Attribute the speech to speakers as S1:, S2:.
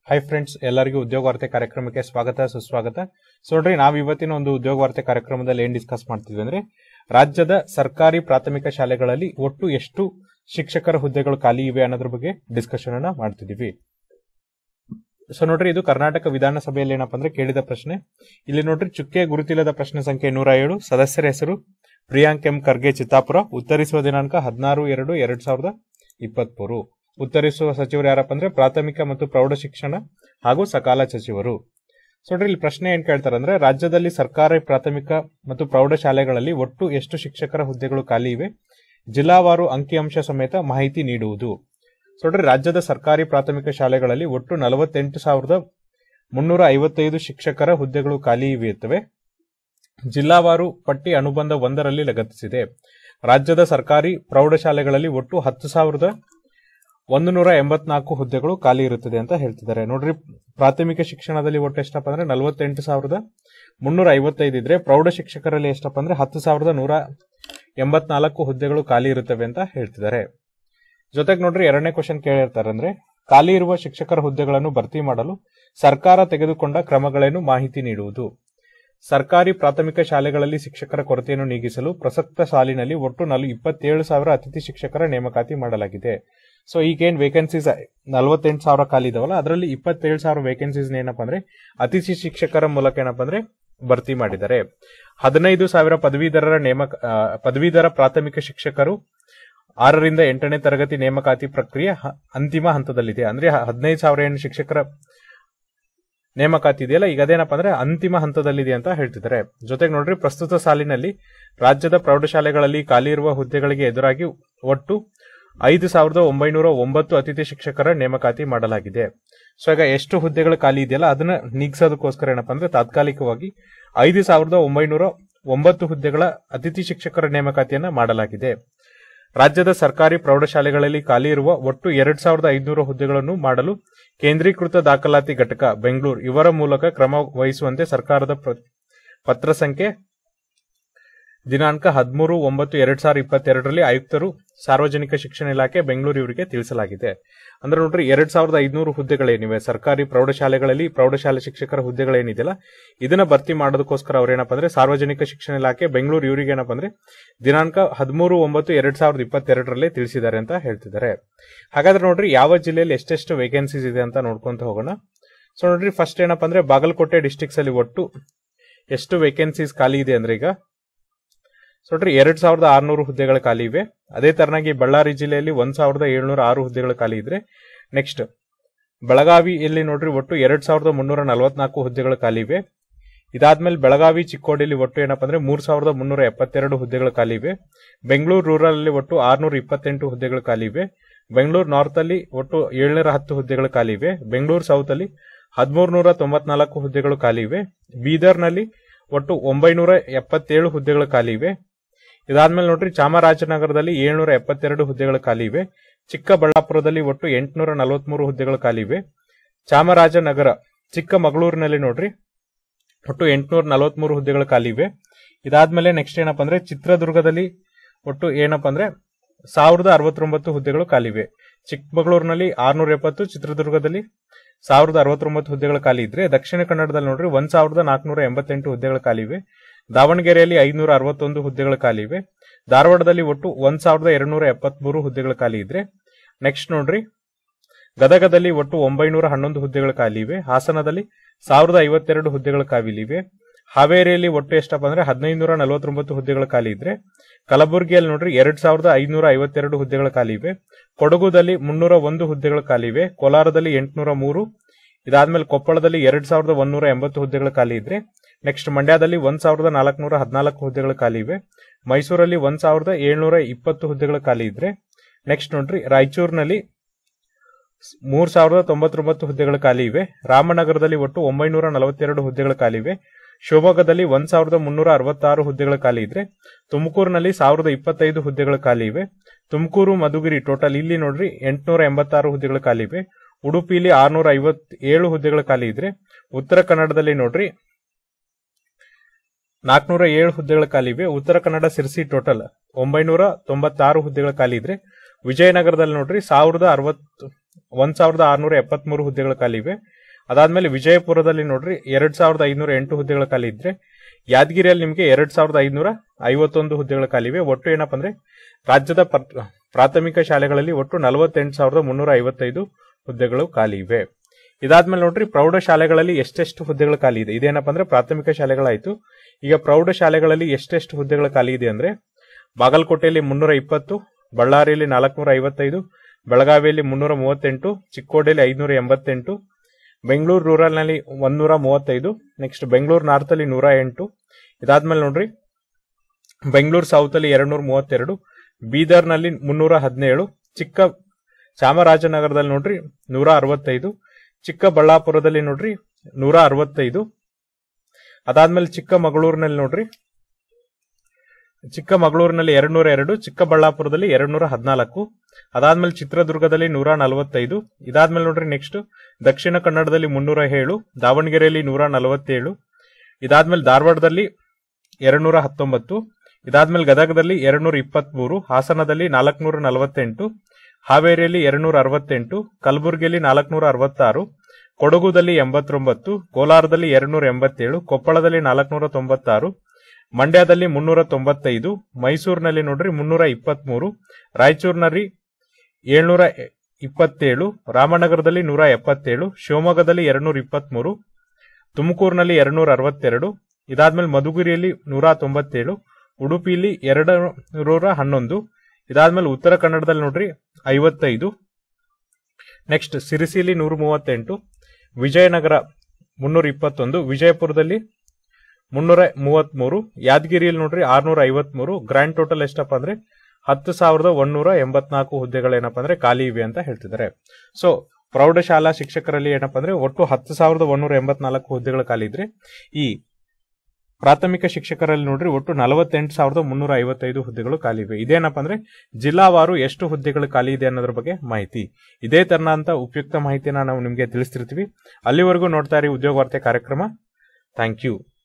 S1: hi friends ಎಲ್ಲರಿಗೂ ಉದ್ಯೋಗ ವಾರ್ತೆ ಕಾರ್ಯಕ್ರಮಕ್ಕೆ ಸ್ವಾಗತ ಸುಸ್ವಾಗತ ಸೊ ನೋಡ್ರಿ ನಾವು ಇವತ್ತಿನ ಒಂದು ಉದ್ಯೋಗ ವಾರ್ತೆ ಕಾರ್ಯಕ್ರಮದಲ್ಲಿ ಏನ್ ಡಿಸ್ಕಸ್ ಮಾಡ್ತಿದ್ವಿ ಅಂದ್ರೆ ರಾಜ್ಯದ ಸರ್ಕಾರಿ ಪ್ರಾಥಮಿಕ ಶಾಲೆಗಳಲ್ಲಿ ಒಟ್ಟು ಎಷ್ಟು ಶಿಕ್ಷಕರ ಹುದ್ದೆಗಳು ಖಾಲಿ ಇವೆ ಅನ್ನೋದ್ರ ಬಗ್ಗೆ ಡಿಸ್ಕಷನ್ ಅನ್ನ ಮಾಡ್ತಿದೀವಿ ಸೊ ನೋಡ್ರಿ ಇದು ಕರ್ನಾಟಕ ವಿಧಾನಸಭೆಯಲ್ಲಿ ಏನಪ್ಪಾ ಅಂದ್ರೆ ಕೇಳಿದ ಪ್ರಶ್ನೆ ಇಲ್ಲಿ ನೋಡ್ರಿ ಚುಕ್ಕೆ ಗುರುತಿಲ್ಲದ ಪ್ರಶ್ನೆ ಸಂಖ್ಯೆ ನೂರ ಏಳು ಸದಸ್ಯರ ಹೆಸರು ಪ್ರಿಯಾಂಕ್ ಎಂ ಖರ್ಗೆ ಚಿತ್ತಾಪುರ ಉತ್ತರಿಸುವ ದಿನಾಂಕ ಹದಿನಾರು ಎರಡು ಎರಡ್ ಸಾವಿರದ ಇಪ್ಪತ್ಮೂರು ಉತ್ತರಿಸುವ ಸಚಿವರು ಯಾರಪ್ಪ ಅಂದ್ರೆ ಪ್ರಾಥಮಿಕ ಮತ್ತು ಪ್ರೌಢ ಶಿಕ್ಷಣ ಹಾಗೂ ಸಕಾಲ ಸಚಿವರು ಸೊ ನೋಡ್ರಿ ಇಲ್ಲಿ ಪ್ರಶ್ನೆ ಏನ್ ಕೇಳ್ತಾರೆ ಅಂದ್ರೆ ರಾಜ್ಯದಲ್ಲಿ ಸರ್ಕಾರಿ ಪ್ರಾಥಮಿಕ ಮತ್ತು ಪ್ರೌಢ ಶಾಲೆಗಳಲ್ಲಿ ಒಟ್ಟು ಎಷ್ಟು ಶಿಕ್ಷಕರ ಹುದ್ದೆಗಳು ಖಾಲಿ ಇವೆ ಜಿಲ್ಲಾವಾರು ಅಂಕಿಅಂಶ ಸಮೇತ ಮಾಹಿತಿ ನೀಡುವುದು ಸೊ ನೋಡ್ರಿ ರಾಜ್ಯದ ಸರ್ಕಾರಿ ಪ್ರಾಥಮಿಕ ಶಾಲೆಗಳಲ್ಲಿ ಒಟ್ಟು ನಲವತ್ತೆಂಟು ಸಾವಿರದ ಮುನ್ನೂರ ಐವತ್ತೈದು ಶಿಕ್ಷಕರ ಹುದ್ದೆಗಳು ಖಾಲಿ ಇವೆಯುತ್ತವೆ ಜಿಲ್ಲಾವಾರು ಪಟ್ಟಿ ಅನುಬಂಧ ಒಂದರಲ್ಲಿ ಲಗತ್ತಿಸಿದೆ ರಾಜ್ಯದ ಸರ್ಕಾರಿ ಪ್ರೌಢಶಾಲೆಗಳಲ್ಲಿ ಒಟ್ಟು ಹತ್ತು ಸಾವಿರದ ಒಂದು ನೂರ ಎಂಬತ್ನಾಲ್ಕು ಹುದ್ದೆಗಳು ಖಾಲಿ ಇರುತ್ತದೆ ಅಂತ ಹೇಳ್ತಿದ್ದಾರೆ ನೋಡ್ರಿ ಪ್ರಾಥಮಿಕ ಶಿಕ್ಷಣದಲ್ಲಿ ಒಟ್ಟು ಎಷ್ಟಪ್ಪ ಅಂದ್ರೆ ನಲವತ್ತೆಂಟು ಸಾವಿರದ ಮುನ್ನೂರ ಐವತ್ತೈದು ಇದ್ರೆ ಪ್ರೌಢ ಶಿಕ್ಷಕರಲ್ಲಿ ಎಷ್ಟಪ್ಪ ಅಂದ್ರೆ ಹತ್ತು ಸಾವಿರದ ನೂರ ಎಂಬತ್ನಾಲ್ಕು ಹುದ್ದೆಗಳು ಖಾಲಿ ಇರುತ್ತವೆ ಅಂತ ಹೇಳ್ತಿದ್ದಾರೆ ಜೊತೆಗೆ ನೋಡ್ರಿ ಎರಡನೇ ಕ್ವಶನ್ ಕೇಳಿರ್ತಾರೆ ಅಂದ್ರೆ ಖಾಲಿ ಇರುವ ಶಿಕ್ಷಕರ ಹುದ್ದೆಗಳನ್ನು ಭರ್ತಿ ಮಾಡಲು ಸರ್ಕಾರ ತೆಗೆದುಕೊಂಡ ಕ್ರಮಗಳೇನು ಮಾಹಿತಿ ನೀಡುವುದು ಸರ್ಕಾರಿ ಪ್ರಾಥಮಿಕ ಶಾಲೆಗಳಲ್ಲಿ ಶಿಕ್ಷಕರ ಕೊರತೆಯನ್ನು ನೀಗಿಸಲು ಪ್ರಸಕ್ತ ಸಾಲಿನಲ್ಲಿ ಒಟ್ಟು ನಲ್ ಇಪ್ಪತ್ತೇಳು ಸಾವಿರ ಅತಿಥಿ ಶಿಕ್ಷಕರ ನೇಮಕಾತಿ ಮಾಡಲಾಗಿದೆ ಸೊ ಈಗೇನ್ ವೇಕೆನ್ಸೀಸ್ ನಲವತ್ತೆಂಟು ಸಾವಿರ ಖಾಲಿ ಇದಾವಲ್ಲ ಅದರಲ್ಲಿ ಇಪ್ಪತ್ತೇಳು ಸಾವಿರ ವೇಕೆನ್ಸೀಸ್ ಏನಪ್ಪಾ ಅಂದ್ರೆ ಅತಿಥಿ ಶಿಕ್ಷಕರ ಮೂಲಕ ಏನಪ್ಪಾ ಅಂದ್ರೆ ಭರ್ತಿ ಮಾಡಿದ್ದಾರೆ ಹದಿನೈದು ಸಾವಿರ ಪದವೀಧರರ ನೇಮಕ ಆ, ಪದವೀಧರ ಪ್ರಾಥಮಿಕ ಶಿಕ್ಷಕರು ಆರರಿಂದ ಎಂಟನೇ ತರಗತಿ ನೇಮಕಾತಿ ಪ್ರಕ್ರಿಯೆ ಹ- ಅಂತಿಮ ಹಂತದಲ್ಲಿದೆ ಅಂದ್ರೆ ಹದಿನೈದು ಸಾವಿರ ಏನು ಶಿಕ್ಷಕರ ನೇಮಕಾತಿ ಇದೆಯಲ್ಲ ಈಗ ಅದೇನಪ್ಪ ಅಂದ್ರೆ ಅಂತಿಮ ಹಂತದಲ್ಲಿದೆ ಅಂತ ಹೇಳ್ತಿದ್ದಾರೆ ಜೊತೆಗೆ ನೋಡ್ರಿ ಪ್ರಸ್ತುತ ಸಾಲಿನಲ್ಲಿ ರಾಜ್ಯದ ಪ್ರೌಢಶಾಲೆಗಳಲ್ಲಿ ಖಾಲಿ ಇರುವ ಹುದ್ದೆಗಳಿಗೆ ಎದುರಾಗಿ ಒಟ್ಟು ಐದು ಸಾವಿರದ ಒಂಬೈನೂರ ಒಂಬತ್ತು ಅತಿಥಿ ಶಿಕ್ಷಕರ ನೇಮಕಾತಿ ಮಾಡಲಾಗಿದೆ ಸೊ ಈಗ ಎಷ್ಟು ಹುದ್ದೆಗಳು ಖಾಲಿ ಇದೆಯಲ್ಲ ಅದನ್ನ ನೀಗಿಸೋದಕ್ಕೋಸ್ಕರ ಏನಪ್ಪಾ ಅಂದ್ರೆ ತಾತ್ಕಾಲಿಕವಾಗಿ ಐದು ಸಾವಿರದ ಒಂಬೈನೂರ ಒಂಬತ್ತು ಹುದ್ದೆಗಳ ಅತಿಥಿ ಶಿಕ್ಷಕರ ನೇಮಕಾತಿಯನ್ನ ಮಾಡಲಾಗಿದೆ ರಾಜ್ಯದ ಸರ್ಕಾರಿ ಪ್ರೌಢಶಾಲೆಗಳಲ್ಲಿ ಖಾಲಿ ಇರುವ ಒಟ್ಟು ಎರಡ್ ಸಾವಿರದ ಐದುನೂರು ಹುದ್ದೆಗಳನ್ನು ಮಾಡಲು ಕೇಂದ್ರೀಕೃತ ದಾಖಲಾತಿ ಘಟಕ ಬೆಂಗಳೂರು ಇವರ ಮೂಲಕ ಕ್ರಮ ವಹಿಸುವಂತೆ ಸರ್ಕಾರದ ಪ್ರ- ಪತ್ರ ಸಂಖ್ಯೆ ದಿನಾಂಕ ಹದಿಮೂರು ಒಂಬತ್ತು ಎರಡ್ ಸಾವಿರದ ಇಪ್ಪತ್ತೆರಡರಲ್ಲಿ ಆಯುಕ್ತರು ಸಾರ್ವಜನಿಕ ಶಿಕ್ಷಣ ಇಲಾಖೆ ಬೆಂಗಳೂರು ಇವರಿಗೆ ತಿಳಿಸಲಾಗಿದೆ ಅಂದ್ರೆ ನೋಡ್ರಿ ಎರಡ್ ಸಾವಿರದ ಐದುನೂರು ಹುದ್ದೆಗಳೇನಿವೆ ಸರ್ಕಾರಿ ಪ್ರೌಢಶಾಲೆಗಳಲ್ಲಿ ಪ್ರೌಢಶಾಲೆ ಶಿಕ್ಷಕರ ಹುದ್ದೆಗಳೇನಿದೆಯಲ್ಲ ಇದನ್ನ ಭರ್ತಿ ಮಾಡೋದಕ್ಕೋಸ್ಕರ ಅವ್ರೇನಪ್ಪ ಅಂದ್ರೆ ಸಾರ್ವಜನಿಕ ಶಿಕ್ಷಣ ಇಲಾಖೆ ಬೆಂಗಳೂರು ಇವರಿಗೆ ಏನಪ್ಪ ಅಂದ್ರೆ ದಿನಾಂಕ ಹದಿಮೂರು ಒಂಬತ್ತು ಎರಡ್ ಸಾವಿರದ ಇಪ್ಪತ್ತೆರಡರಲ್ಲೇ ತಿಳಿಸಿದ್ದಾರೆ ಅಂತ ಹೇಳ್ತಿದ್ದಾರೆ ಹಾಗಾದ್ರೆ ನೋಡ್ರಿ ಯಾವ ಜಿಲ್ಲೆಯಲ್ಲಿ ಎಷ್ಟೆಷ್ಟು ವೇಕೆನ್ಸೀಸ್ ಇದೆ ಅಂತ ನೋಡ್ಕೊಂತ ಹೋಗೋಣ ಸೊ ನೋಡ್ರಿ ಫಸ್ಟ್ ಏನಪ್ಪ ಅಂದ್ರೆ ಬಾಗಲಕೋಟೆ ಡಿಸ್ಟಿಕ್ಸ್ ಅಲ್ಲಿ ಒಟ್ಟು ಎಷ್ಟು ವೇಕೆನ್ಸೀಸ್ ಖಾಲಿ ಇದೆ ಅಂದ್ರೆ ಈಗ ಸೊ ನೋಡ್ರಿ ಎರಡ್ ಸಾವಿರದ ಆರ್ನೂರು ಹುದ್ದೆಗಳು ಖಾಲಿ ಇವೆ ಅದೇ ತರನಾಗಿ ಬಳ್ಳಾರಿ ಜಿಲ್ಲೆಯಲ್ಲಿ ಒಂದ್ ಸಾವಿರದ ಏಳ್ನೂರ ಆರು ಹುದ್ದೆಗಳು ಖಾಲಿ ಇದ್ರೆ ನೆಕ್ಸ್ಟ್ ಬೆಳಗಾವಿಯಲ್ಲಿ ನೋಡ್ರಿ ಒಟ್ಟು ಎರಡ್ ಸಾವಿರದ ಮುನ್ನೂರ ನಲವತ್ನಾಲ್ಕು ಹುದ್ದೆಗಳು ಖಾಲಿ ಇವೆ ಇದಾದ್ಮೇಲೆ ಬೆಳಗಾವಿ ಚಿಕ್ಕೋಡಿಯಲ್ಲಿ ಒಟ್ಟು ಏನಪ್ಪಾ ಅಂದ್ರೆ ಮೂರ್ ಸಾವಿರದ ಮುನ್ನೂರ ಎಪ್ಪತ್ತೆರಡು ಹುದ್ದೆಗಳು ಖಾಲಿ ಇವೆ ಬೆಂಗಳೂರು ರೂರಲ್ ಅಲ್ಲಿ ಒಟ್ಟು ಆರ್ನೂರ ಇಪ್ಪತ್ತೆಂಟು ಹುದ್ದೆಗಳು ಖಾಲಿ ಇವೆ ಬೆಂಗಳೂರು ನಾರ್ತ್ ಅಲ್ಲಿ ಒಟ್ಟು ಏಳ್ನೂರ ಹತ್ತು ಹುದ್ದೆಗಳು ಖಾಲಿ ಇವೆ ಬೆಂಗಳೂರು ಸೌತ್ ಅಲ್ಲಿ ಹದಿಮೂರು ನೂರ ತೊಂಬತ್ನಾಲ್ಕು ಹುದ್ದೆಗಳು ಖಾಲಿ ಇವೆ ಬೀದರ್ನಲ್ಲಿ ಒಟ್ಟು ಒಂಬೈನೂರ ಎಪ್ಪತ್ತೇಳು ಹುದ್ದೆಗಳು ಖಾಲಿ ಇವೆ ಇದಾದ್ಮೇಲೆ ನೋಡ್ರಿ ಚಾಮರಾಜನಗರದಲ್ಲಿ ಏಳ್ನೂರ ಎಪ್ಪತ್ತೆರಡು ಹುದ್ದೆಗಳು ಖಾಲಿ ಇವೆ ಚಿಕ್ಕಬಳ್ಳಾಪುರದಲ್ಲಿ ಒಟ್ಟು ಎಂಟುನೂರ ನಲವತ್ಮೂರು ಹುದ್ದೆಗಳು ಖಾಲಿ ಇವೆ ಚಾಮರಾಜನಗರ ಚಿಕ್ಕಮಗಳೂರಿನಲ್ಲಿ ನೋಡ್ರಿ ಒಟ್ಟು ಎಂಟುನೂರ ನಲವತ್ಮೂರು ಹುದ್ದೆಗಳು ಖಾಲಿ ಇವೆ ಇದಾದ್ಮೇಲೆ ನೆಕ್ಸ್ಟ್ ಏನಪ್ಪಾ ಅಂದ್ರೆ ಚಿತ್ರದುರ್ಗದಲ್ಲಿ ಒಟ್ಟು ಏನಪ್ಪಾ ಅಂದ್ರೆ ಸಾವಿರದ ಅರವತ್ತೊಂಬತ್ತು ಹುದ್ದೆಗಳು ಖಾಲಿ ಇವೆ ಚಿಕ್ಕಮಗಳೂರಿನಲ್ಲಿ ಆರ್ನೂರ ಎಪ್ಪತ್ತು ಚಿತ್ರದುರ್ಗದಲ್ಲಿ ಸಾವಿರದ ಅರವತ್ತೊಂಬತ್ತು ಹುದ್ದೆಗಳು ಖಾಲಿ ಇದ್ರೆ ದಕ್ಷಿಣ ಕನ್ನಡದಲ್ಲಿ ನೋಡ್ರಿ ಒಂದ್ ಸಾವಿರದ ನಾಲ್ಕುನೂರ ಎಂಬತ್ತೆಂಟು ಹುದ್ದೆಗಳು ಖಾಲಿ ಇವೆ ದಾವಣಗೆರೆಯಲ್ಲಿ ಐನೂರ ಅರವತ್ತೊಂದು ಹುದ್ದೆಗಳು ಖಾಲಿ ಇವೆ ಧಾರವಾಡದಲ್ಲಿ ಒಟ್ಟು ಒಂದ್ ಸಾವಿರದ ಎರಡ್ನೂರ ಎಪ್ಪತ್ಮೂರು ಹುದ್ದೆಗಳು ಖಾಲಿ ಇದ್ರೆ ನೆಕ್ಸ್ಟ್ ನೋಡ್ರಿ ಗದಗದಲ್ಲಿ ಒಟ್ಟು ಒಂಬೈನೂರ ಹನ್ನೊಂದು ಹುದ್ದೆಗಳು ಖಾಲಿ ಇವೆ ಹಾಸನದಲ್ಲಿ ಸಾವಿರದ ಐವತ್ತೆರಡು ಹುದ್ದೆಗಳು ಖಾಲಿ ಇವೆ ಹಾವೇರಿಯಲ್ಲಿ ಒಟ್ಟು ಎಷ್ಟಪ್ಪ ಅಂದ್ರೆ ಹದಿನೈದುನೂರ ನಲವತ್ತೊಂಬತ್ತು ಹುದ್ದೆಗಳು ಖಾಲಿ ಇದ್ರೆ ಕಲಬುರಗಿಯಲ್ಲಿ ನೋಡ್ರಿ ಎರಡ್ ಸಾವಿರದ ಐನೂರ ಐವತ್ತೆರಡು ಹುದ್ದೆಗಳು ಖಾಲಿ ಇವೆ ಕೊಡಗುದಲ್ಲಿ ಮುನ್ನೂರ ಒಂದು ಹುದ್ದೆಗಳು ಖಾಲಿ ಇವೆ ಕೋಲಾರದಲ್ಲಿ ಎಂಟುನೂರ ಮೂರು ಇದಾದ್ಮೇಲೆ ಕೊಪ್ಪಳದಲ್ಲಿ ಎರಡ್ ಸಾವಿರದ ಒಂದೂರ ಎಂಬತ್ತು ಹುದ್ದೆಗಳು ಖಾಲಿ ಇದ್ರೆ ನೆಕ್ಸ್ಟ್ ಮಂಡ್ಯದಲ್ಲಿ ಒಂದ್ ಸಾವಿರದ ನಾಲ್ಕುನೂರ ಹದಿನಾಲ್ಕು ಹುದ್ದೆಗಳು ಖಾಲಿ ಇವೆ ಮೈಸೂರಲ್ಲಿ ಒಂದ್ ಸಾವಿರದ ಏಳ್ನೂರ ಇಪ್ಪತ್ತು ಹುದ್ದೆಗಳು ಖಾಲಿ ಇದ್ರೆ ನೆಕ್ಸ್ಟ್ ನೋಡ್ರಿ ರಾಯಚೂರಿನಲ್ಲಿ ಮೂರ್ ಸಾವಿರದ ತೊಂಬತ್ತೊಂಬತ್ತು ಹುದ್ದೆಗಳು ಖಾಲಿ ಇವೆ ರಾಮನಗರದಲ್ಲಿ ಒಟ್ಟು ಒಂಬೈನೂರ ನಲವತ್ತೆರಡು ಹುದ್ದೆಗಳು ಖಾಲಿ ಇವೆ ಶಿವಮೊಗ್ಗದಲ್ಲಿ ಒಂದ್ ಸಾವಿರದ ಮುನ್ನೂರ ಅರವತ್ತಾರು ಹುದ್ದೆಗಳು ಖಾಲಿ ಇದ್ರೆ ತುಮಕೂರಿನಲ್ಲಿ ಸಾವಿರದ ಇಪ್ಪತ್ತೈದು ಹುದ್ದೆಗಳು ಖಾಲಿ ಇವೆ ತುಮಕೂರು ಮಧುಗಿರಿ ಟೋಟಲ್ ಇಲ್ಲಿ ನೋಡ್ರಿ ಎಂಟುನೂರ ಎಂಬತ್ತಾರು ಹುದ್ದೆಗಳು ಖಾಲಿ ಇವೆ ಉಡುಪಿಲಿ ಆರ್ನೂರ ಐವತ್ ಏಳು ಹುದ್ದೆಗಳು ಖಾಲಿ ಇದ್ರೆ ಉತ್ತರ ಕನ್ನಡದಲ್ಲಿ ನೋಡ್ರಿ ನಾಲ್ಕನೂರ ಏಳು ಹುದ್ದೆಗಳು ಖಾಲಿ ಇವೆ ಉತ್ತರ ಕನ್ನಡ ಸಿರ್ಸಿ ಟೋಟಲ್ ಒಂಬೈನೂರ ತೊಂಬತ್ತಾರು ಹುದ್ದೆಗಳು ಖಾಲಿ ಇದ್ರೆ ವಿಜಯನಗರದಲ್ಲಿ ನೋಡ್ರಿ ಸಾವಿರದ ಅರವತ್ತು ಒಂದ್ ಸಾವಿರದ ಆರ್ನೂರ ಎಪ್ಪತ್ಮೂರು ಹುದ್ದೆಗಳು ಖಾಲಿ ಇವೆ ಅದಾದ್ಮೇಲೆ ವಿಜಯಪುರದಲ್ಲಿ ನೋಡ್ರಿ ಎರಡ್ ಸಾವಿರದ ಐನೂರ ಎಂಟು ಹುದ್ದೆಗಳ ಖಾಲಿ ಇದ್ರೆ ಯಾದಗಿರಿಯಲ್ಲಿ ನಿಮಗೆ ಎರಡ್ ಸಾವಿರದ ಐನೂರ ಐವತ್ತೊಂದು ಹುದ್ದೆಗಳ ಖಾಲಿ ಇವೆ ಒಟ್ಟು ಏನಪ್ಪಾ ಅಂದ್ರೆ ರಾಜ್ಯದ ಪ್ರ- ಪ್ರಾಥಮಿಕ ಶಾಲೆಗಳಲ್ಲಿ ಒಟ್ಟು ನಲವತ್ತೆಂಟು ಸಾವಿರದ ಮುನ್ನೂರ ಐವತ್ತೈದು ಹುದ್ದೆಗಳು ಖಾಲಿ ಇವೆ ಇದಾದ್ಮೇಲೆ ನೋಡ್ರಿ ಪ್ರೌಢ ಶಾಲೆಗಳಲ್ಲಿ ಎಷ್ಟೆಷ್ಟು ಹುದ್ದೆಗಳು ಖಾಲಿ ಇದೆ ಇದೇನಪ್ಪ ಅಂದ್ರೆ ಪ್ರಾಥಮಿಕ ಶಾಲೆಗಳಾಯ್ತು ಈಗ ಪ್ರೌಢ ಶಾಲೆಗಳಲ್ಲಿ ಎಷ್ಟೆಷ್ಟು ಹುದ್ದೆಗಳು ಖಾಲಿ ಇದೆ ಅಂದ್ರೆ ಬಾಗಲಕೋಟೆಯಲ್ಲಿ ಮುನ್ನೂರ ಇಪ್ಪತ್ತು ಬಳ್ಳಾರಿಯಲ್ಲಿ ನಾಲ್ಕುನೂರ ಐವತ್ತೈದು ಬೆಳಗಾವಿಯಲ್ಲಿ ಮುನ್ನೂರ ಮೂವತ್ತೆಂಟು ಚಿಕ್ಕೋಡಿಯಲ್ಲಿ ಐನೂರ ಎಂಬತ್ತೆಂಟು ಬೆಂಗಳೂರು ರೂರಲ್ನಲ್ಲಿ ಒಂದೂರ ಮೂವತ್ತೈದು ನೆಕ್ಸ್ಟ್ ಬೆಂಗಳೂರು ನಾರ್ತ್ ಅಲ್ಲಿ ನೂರ ಎಂಟು ಇದಾದ್ಮೇಲೆ ನೋಡ್ರಿ ಬೆಂಗಳೂರು ಸೌತ್ ಅಲ್ಲಿ ಎರಡ್ನೂರ ಮೂವತ್ತೆರಡು ಬೀದರ್ನಲ್ಲಿ ಮುನ್ನೂರ ಹದಿನೇಳು ಚಿಕ್ಕ ಚಾಮರಾಜನಗರದಲ್ಲಿ ನೋಡ್ರಿ ನೂರ ಅರವತ್ತೈದು ಚಿಕ್ಕಬಳ್ಳಾಪುರದಲ್ಲಿ ನೋಡ್ರಿ ನೂರ ಅರವತ್ತೈದು ಅದಾದ್ಮೇಲೆ ಚಿಕ್ಕಮಗಳೂರಿನಲ್ಲಿ ನೋಡ್ರಿ ಚಿಕ್ಕಮಗಳೂರಿನಲ್ಲಿ ಎರಡ್ನೂರ ಎರಡು ಚಿಕ್ಕಬಳ್ಳಾಪುರದಲ್ಲಿ ಎರಡ್ನೂರ ಹದಿನಾಲ್ಕು ಅದಾದ್ಮೇಲೆ ಚಿತ್ರದುರ್ಗದಲ್ಲಿ ನೂರ ನಲವತ್ತೈದು ಇದಾದ್ಮೇಲೆ ನೋಡ್ರಿ ನೆಕ್ಸ್ಟ್ ದಕ್ಷಿಣ ಕನ್ನಡದಲ್ಲಿ ಮುನ್ನೂರ ಏಳು ದಾವಣಗೆರೆಯಲ್ಲಿ ನೂರ ನಲವತ್ತೇಳು ಇದಾದ್ಮೇಲೆ ಧಾರವಾಡದಲ್ಲಿ ಎರಡ್ನೂರ ಹತ್ತೊಂಬತ್ತು ಇದಾದ್ಮೇಲೆ ಗದಗದಲ್ಲಿ ಎರಡ್ನೂರ ಇಪ್ಪತ್ಮೂರು ಹಾಸನದಲ್ಲಿ ನಾಲ್ಕನೂರ ನಲವತ್ತೆಂಟು ಹಾವೇರಿಯಲ್ಲಿ ಎರಡ್ನೂರ ಅರವತ್ತೆಂಟು ಕಲಬುರಗಿಯಲ್ಲಿ ನಾಲ್ಕನೂರ ಅರವತ್ತಾರು ಕೊಡಗುದಲ್ಲಿ ಎಂಬತ್ತೊಂಬತ್ತು ಕೋಲಾರದಲ್ಲಿ ಎರಡ್ನೂರ ಎಂಬತ್ತೇಳು ಕೊಪ್ಪಳದಲ್ಲಿ ನಾಲ್ಕನೂರ ತೊಂಬತ್ತಾರು ಮಂಡ್ಯದಲ್ಲಿ ಮುನ್ನೂರ ತೊಂಬತ್ತೈದು ಮೈಸೂರಿನಲ್ಲಿ ನೋಡ್ರಿ ಮುನ್ನೂರ ಇಪ್ಪತ್ಮೂರು ರಾಯಚೂರಿನಲ್ಲಿ ಏಳ್ನೂರ ಇಪ್ಪತ್ತೇಳು ರಾಮನಗರದಲ್ಲಿ ನೂರ ಎಪ್ಪತ್ತೇಳು ಶಿವಮೊಗ್ಗದಲ್ಲಿ ಎರಡ್ನೂರ ಇಪ್ಪತ್ಮೂರು ತುಮಕೂರಿನಲ್ಲಿ ಎರಡ್ನೂರ ಅರವತ್ತೆರಡು ಇದಾದ್ಮೇಲೆ ಮಧುಗಿರಿಯಲ್ಲಿ ನೂರ ತೊಂಬತ್ತೇಳು ಉಡುಪಿಯಲ್ಲಿ ಎರಡು ನೂರ ಹನ್ನೊಂದು ಇದಾದ್ಮೇಲೆ ಉತ್ತರ ಕನ್ನಡದಲ್ಲಿ ನೋಡ್ರಿ ಐವತ್ತೈದು ನೆಕ್ಸ್ಟ್ ಸಿರಿಸಿಲಿ ನೂರ ಮೂವತ್ತೆಂಟು ವಿಜಯನಗರ ಮುನ್ನೂರ ಇಪ್ಪತ್ತೊಂದು ವಿಜಯಪುರದಲ್ಲಿ ಮುನ್ನೂರ ಮೂವತ್ಮೂರು ಯಾದಗಿರಿಯಲ್ಲಿ ನೋಡ್ರಿ ಆರ್ನೂರ ಐವತ್ಮೂರು ಗ್ರ್ಯಾಂಡ್ ಟೋಟಲ್ ಎಷ್ಟಪ್ಪ ಅಂದ್ರೆ ಹತ್ತು ಸಾವಿರದ ಒಂದೂರ ಎಂಬತ್ನಾಲ್ಕು ಹುದ್ದೆಗಳೇನಪ್ಪ ಅಂದ್ರೆ ಖಾಲಿ ಇವೆ ಅಂತ ಹೇಳ್ತಿದ್ದಾರೆ ಸೊ ಪ್ರೌಢಶಾಲಾ ಶಿಕ್ಷಕರಲ್ಲಿ ಏನಪ್ಪ ಅಂದ್ರೆ ಒಟ್ಟು ಹತ್ತು ಸಾವಿರದ ಒಂದೂರ ಎಂಬತ್ನಾಲ್ಕು ಹುದ್ದೆಗಳು ಖಾಲಿ ಇದ್ರೆ ಈ ಪ್ರಾಥಮಿಕ ಶಿಕ್ಷಕರಲ್ಲಿ ನೋಡ್ರಿ ಒಟ್ಟು ನಲವತ್ತೆಂಟು ಸಾವಿರದ ಮುನ್ನೂರ ಐವತ್ತೈದು ಹುದ್ದೆಗಳು ಖಾಲಿ ಇವೆ ಇದೇನಪ್ಪ ಅಂದ್ರೆ ಜಿಲ್ಲಾವಾರು ಎಷ್ಟು ಹುದ್ದೆಗಳು ಖಾಲಿ ಇದೆ ಅನ್ನೋದ್ರ ಬಗ್ಗೆ ಮಾಹಿತಿ ಇದೇ ತರನಾದಂತ ಉಪಯುಕ್ತ ಮಾಹಿತಿನ ನಾವು ನಿಮಗೆ ತಿಳಿಸ್ತಿರ್ತೀವಿ ಅಲ್ಲಿವರೆಗೂ ನೋಡ್ತಾ ಇರಿ ಉದ್ಯೋಗ ವಾರ್ತೆ ಕಾರ್ಯಕ್ರಮ ಥ್ಯಾಂಕ್ ಯು